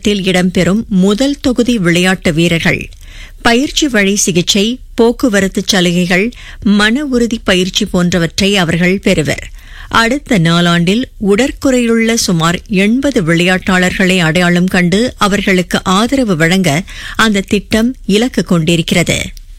திட்டத்தில் இடம்பெறும் முதல் தொகுதி விளையாட்டு வீரர்கள் பயிற்சி வழி சிகிச்சை போக்குவரத்து சலுகைகள் மன உறுதி பயிற்சி போன்றவற்றை அவர்கள் பெறுவர் அடுத்த நாளாண்டில் உடற்குறையுள்ள சுமார் எண்பது விளையாட்டாளர்களை அடையாளம் கண்டு அவர்களுக்கு ஆதரவு வழங்க அந்த திட்டம் இலக்கு கொண்டிருக்கிறது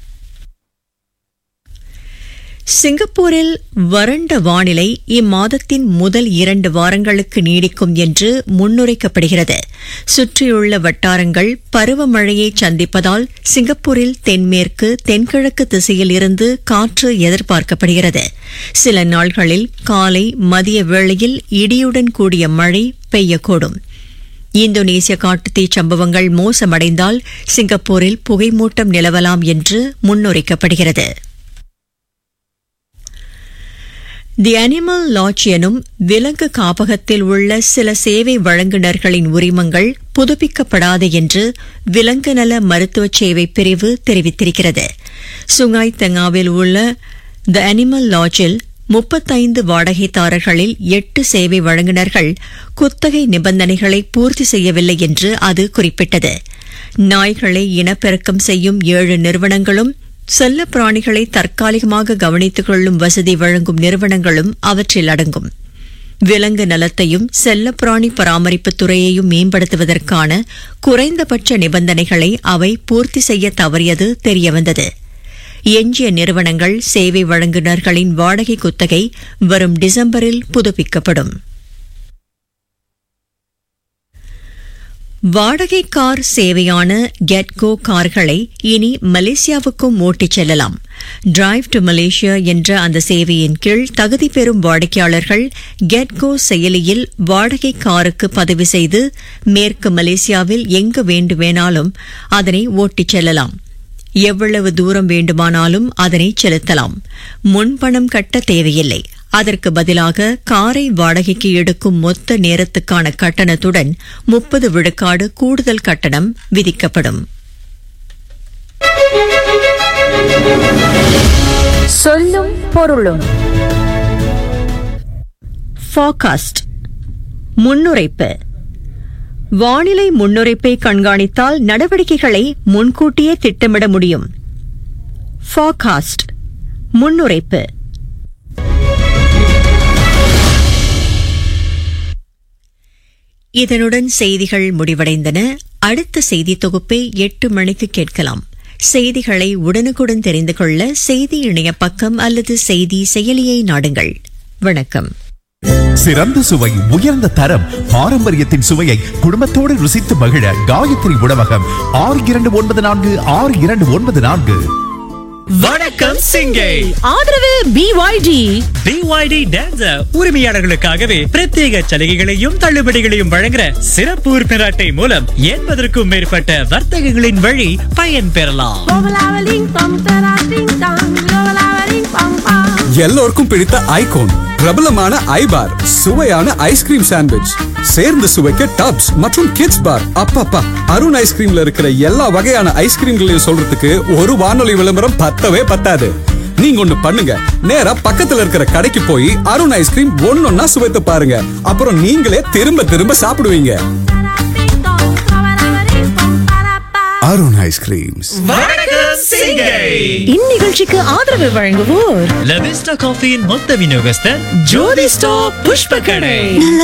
சிங்கப்பூரில் வறண்ட வானிலை இம்மாதத்தின் முதல் இரண்டு வாரங்களுக்கு நீடிக்கும் என்று முன்னுரைக்கப்படுகிறது சுற்றியுள்ள வட்டாரங்கள் பருவமழையை சந்திப்பதால் சிங்கப்பூரில் தென்மேற்கு தென்கிழக்கு திசையில் இருந்து காற்று எதிர்பார்க்கப்படுகிறது சில நாள்களில் காலை மதிய வேளையில் இடியுடன் கூடிய மழை பெய்யக்கூடும் இந்தோனேசிய காட்டுத்தீ சம்பவங்கள் மோசமடைந்தால் சிங்கப்பூரில் புகைமூட்டம் நிலவலாம் என்று முன்னுரைக்கப்படுகிறது தி அனிமல் லாட்ஜ் எனும் விலங்கு காப்பகத்தில் உள்ள சில சேவை வழங்குநர்களின் உரிமங்கள் புதுப்பிக்கப்படாது என்று விலங்கு நல மருத்துவ சேவை பிரிவு தெரிவித்திருக்கிறது சுங்காய் தெங்காவில் உள்ள தி அனிமல் லாட்ஜில் முப்பத்தைந்து வாடகைதாரர்களில் எட்டு சேவை வழங்குநர்கள் குத்தகை நிபந்தனைகளை பூர்த்தி செய்யவில்லை என்று அது குறிப்பிட்டது நாய்களை இனப்பெருக்கம் செய்யும் ஏழு நிறுவனங்களும் செல்ல பிராணிகளை தற்காலிகமாக கவனித்துக் கொள்ளும் வசதி வழங்கும் நிறுவனங்களும் அவற்றில் அடங்கும் விலங்கு நலத்தையும் செல்லப்பிராணி பராமரிப்பு துறையையும் மேம்படுத்துவதற்கான குறைந்தபட்ச நிபந்தனைகளை அவை பூர்த்தி செய்ய தவறியது தெரியவந்தது எஞ்சிய நிறுவனங்கள் சேவை வழங்குநர்களின் வாடகை குத்தகை வரும் டிசம்பரில் புதுப்பிக்கப்படும் வாடகை கார் சேவையான கெட்கோ கார்களை இனி மலேசியாவுக்கும் ஓட்டிச் செல்லலாம் டிரைவ் டு மலேசியா என்ற அந்த சேவையின் கீழ் தகுதி பெறும் வாடிக்கையாளர்கள் கெட்கோ செயலியில் வாடகை காருக்கு பதிவு செய்து மேற்கு மலேசியாவில் எங்கு வேண்டுமேனாலும் அதனை ஓட்டிச் செல்லலாம் எவ்வளவு தூரம் வேண்டுமானாலும் அதனை செலுத்தலாம் முன்பணம் கட்ட தேவையில்லை அதற்கு பதிலாக காரை வாடகைக்கு எடுக்கும் மொத்த நேரத்துக்கான கட்டணத்துடன் முப்பது விழுக்காடு கூடுதல் கட்டணம் விதிக்கப்படும் சொல்லும் பொருளும் ஃபாகாஸ்ட் முன்னுரைப்பு வானிலை முன்னுரைப்பை கண்காணித்தால் நடவடிக்கைகளை முன்கூட்டியே திட்டமிட முடியும் ஃபாகாஸ்ட் முன்னுரைப்பு இதனுடன் செய்திகள் முடிவடைந்தன அடுத்த செய்தி தொகுப்பை எட்டு மணிக்கு கேட்கலாம் செய்திகளை உடனுக்குடன் தெரிந்து கொள்ள செய்தி இணைய பக்கம் அல்லது செய்தி செயலியை நாடுங்கள் வணக்கம் சிறந்த சுவை உயர்ந்த தரம் பாரம்பரியத்தின் சுவையை குடும்பத்தோடு ருசித்து மகிழ காயத்ரி உணவகம் ஆறு இரண்டு ஒன்பது நான்கு ஆறு இரண்டு ஒன்பது நான்கு வணக்கம் சிங்கை ஆதரவு பிஒய்டி பிஒய்டி டான்சர் உரிமையாளர்களுக்காகவே பிரத்யேக சலுகைகளையும் தள்ளுபடிகளையும் வழங்குற சிறப்பு உறுப்பினர் அட்டை மூலம் எண்பதற்கும் மேற்பட்ட வர்த்தகங்களின் வழி பயன் பெறலாம் எல்லோருக்கும் பிடித்த ஐகோன் பிரபலமான ஐபார் சுவையான ஐஸ்கிரீம் சாண்ட்விச் சேர்ந்து சுவைக்க டப்ஸ் மற்றும் கிட்ஸ் பார் அப்பப்பா அருண் ஐஸ்கிரீம்ல இருக்கிற எல்லா வகையான ஐஸ்கிரீம்களையும் சொல்றதுக்கு ஒரு வானொலி விளம்பரம் பத்தவே பத்தாது நீங்க ஒண்ணு பண்ணுங்க நேரா பக்கத்துல இருக்கிற கடைக்கு போய் அருண் ஐஸ்கிரீம் ஒன்னொன்னா சுவைத்து பாருங்க அப்புறம் நீங்களே திரும்ப திரும்ப சாப்பிடுவீங்க அருண் ஐஸ்கிரீம்ஸ் வணக்கம் சிங்கை இந்நிகழ்ச்சிக்கு ஆதரவு வழங்குவோர் லவிஸ்டா காஃபியின் மொத்த விநியோகஸ்தர் ஜோதி ஸ்டாப் புஷ்ப கடை நல்ல